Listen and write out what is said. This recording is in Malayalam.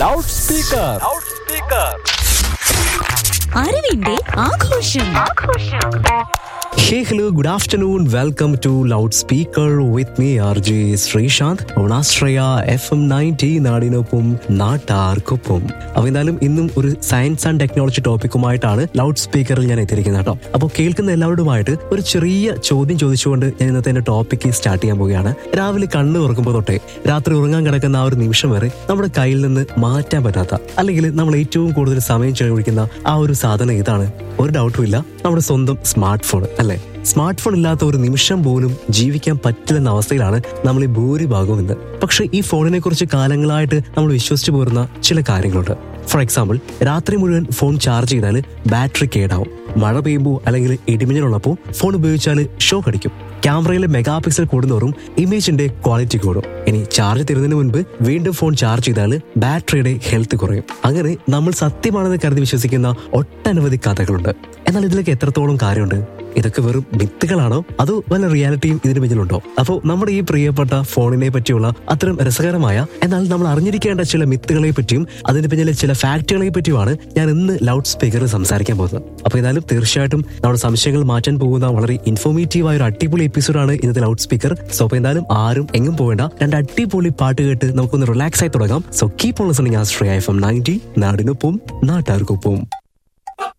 ലൗഡ് സ്പീക്കർ അറിവിന്റെ ആഘോഷം hey hello good afternoon welcome to loud speaker with me R J Sreesanth ഓണാശ്രയ എഫ് എം നയൻറ്റി നാടിനൊപ്പം നാട്ടാർക്കൊപ്പം അപ്പൊ എന്തായാലും ഇന്നും ഒരു സയൻസ് ആൻഡ് ടെക്നോളജി ടോപ്പിക്കുമായിട്ടാണ് ലൗഡ് സ്പീക്കറിൽ ഞാൻ എത്തിയിരിക്കുന്നത് കേട്ടോ അപ്പോൾ കേൾക്കുന്ന എല്ലാവരുമായിട്ട് ഒരു ചെറിയ ചോദ്യം ചോദിച്ചുകൊണ്ട് ഞാൻ ഇന്നത്തെ എന്റെ ടോപ്പിക്ക് സ്റ്റാർട്ട് ചെയ്യാൻ പോവുകയാണ് രാവിലെ കണ്ണ് തുറക്കുമ്പോൾ തൊട്ടേ രാത്രി ഉറങ്ങാൻ കിടക്കുന്ന ആ ഒരു നിമിഷം വരെ നമ്മുടെ കയ്യിൽ നിന്ന് മാറ്റാൻ പറ്റാത്ത അല്ലെങ്കിൽ നമ്മൾ ഏറ്റവും കൂടുതൽ സമയം ചെലവഴിക്കുന്ന ആ ഒരു സാധനം ഇതാണ് ഒരു ഡൗട്ടും ഇല്ല നമ്മുടെ സ്വന്തം സ്മാർട്ട് ഫോൺ അല്ലെ സ്മാർട്ട് ഫോൺ ഇല്ലാത്ത ഒരു നിമിഷം പോലും ജീവിക്കാൻ പറ്റില്ലെന്ന അവസ്ഥയിലാണ് നമ്മൾ ഈ ഭൂരിഭാഗവും ഇന്ന് പക്ഷെ ഈ ഫോണിനെ കുറിച്ച് കാലങ്ങളായിട്ട് നമ്മൾ വിശ്വസിച്ചു പോരുന്ന ചില കാര്യങ്ങളുണ്ട് ഫോർ എക്സാമ്പിൾ രാത്രി മുഴുവൻ ഫോൺ ചാർജ് ചെയ്താൽ ബാറ്ററി കേടാവും മഴ പെയ്യുമ്പോൾ അല്ലെങ്കിൽ ഇടിമിന്നലുള്ളപ്പോൾ ഫോൺ ഉപയോഗിച്ചാൽ ഷോക്ക് അടിക്കും ക്യാമറയിലെ മെഗാ പിക്സൽ കൂടുന്നവരും ഇമേജിന്റെ ക്വാളിറ്റി കൂടും ഇനി ചാർജ് തരുന്നതിന് മുൻപ് വീണ്ടും ഫോൺ ചാർജ് ചെയ്താൽ ബാറ്ററിയുടെ ഹെൽത്ത് കുറയും അങ്ങനെ നമ്മൾ സത്യമാണെന്ന് കരുതി വിശ്വസിക്കുന്ന ഒട്ടനവധി കഥകളുണ്ട് എന്നാൽ ഇതിലേക്ക് എത്രത്തോളം കാര്യമുണ്ട് ഇതൊക്കെ വെറും മിത്തുകളാണോ അതോ വല്ല റിയാലിറ്റിയും ഇതിന് പിന്നിലുണ്ടോ അപ്പോൾ നമ്മുടെ ഈ പ്രിയപ്പെട്ട ഫോണിനെ പറ്റിയുള്ള അത്തരം രസകരമായ എന്നാൽ നമ്മൾ അറിഞ്ഞിരിക്കേണ്ട ചില മിത്തുകളെ പറ്റിയും അതിന് പിന്നിലെ ചില ഫാക്ടുകളെ പറ്റിയുമാണ് ഞാൻ ഇന്ന് ലൗഡ് സ്പീക്കറിൽ സംസാരിക്കാൻ പോകുന്നത് അപ്പോൾ ഏതായാലും തീർച്ചയായിട്ടും നമ്മുടെ സംശയങ്ങൾ മാറ്റാൻ പോകുന്ന വളരെ ഇൻഫോർമേറ്റീവ് ആയ ഒരു അടിപൊളി എപ്പിസോഡാണ് ഇന്നത്തെ ലൗഡ് സ്പീക്കർ സോ അപ്പോൾ എന്തായാലും ആരും എങ്ങും പോവേണ്ട രണ്ട് അടിപൊളി പാട്ട് കേട്ട് നമുക്കൊന്ന് റിലാക്സ് ആയി തുടങ്ങാം സോ കീപ് ഓൺ ലിസണിങ് ആസ്ട്രേ എഫ് എം നയൻറ്റി നാടിനൊപ്പം നാട്ടുകാർക്കൊപ്പം